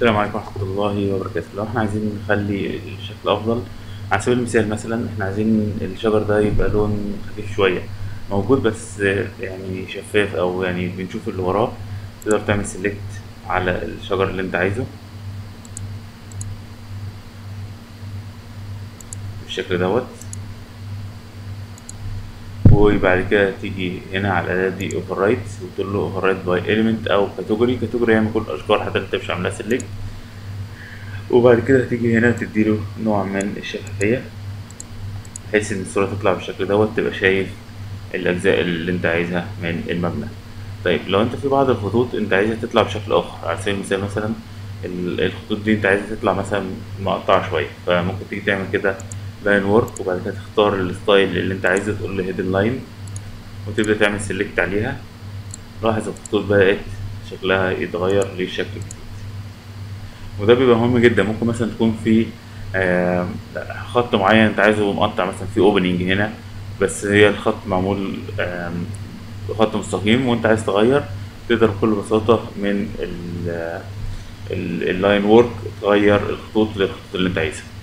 السلام عليكم ورحمة الله وبركاته لو احنا عايزين نخلي الشكل أفضل على سبيل المثال مثلا احنا عايزين الشجر ده يبقى لون خفيف شوية موجود بس يعني شفاف أو يعني بنشوف اللي وراه تقدر تعمل سيلكت على الشجر اللي انت عايزه بالشكل دوت وبعد كده تيجي هنا على الأداة دي اوفر رايت وتقول له اوفر رايت باي اليمنت أو كاتيجوري كاتيجوري يعني كل الأشجار حضرتك انت مش عاملها سيلكت وبعد كده هتيجي هنا تديله نوع من الشفافية بحيث إن الصورة تطلع بالشكل دوت تبقى شايف الأجزاء اللي أنت عايزها من المبنى طيب لو أنت في بعض الخطوط أنت عايزها تطلع بشكل آخر على سبيل المثال مثلا ال- الخطوط دي أنت عايزها تطلع مثلا مقطعة شوية فممكن تيجي تعمل كده لاين وورك وبعد كده تختار الستايل اللي أنت عايزه تقول له هيدن لاين وتبدأ تعمل سيلكت عليها لاحظ الخطوط بدأت شكلها يتغير للشكل الجديد وده بيبقى مهم جدا ممكن مثلا تكون في آه، خط معين انت عايزه مقطع مثلا في اوبننج هنا بس هي الخط معمول آم، خط مستقيم وانت عايز تغير تقدر بكل بساطة من اللاين وورك تغير الخطوط للخطوط اللي انت عايزها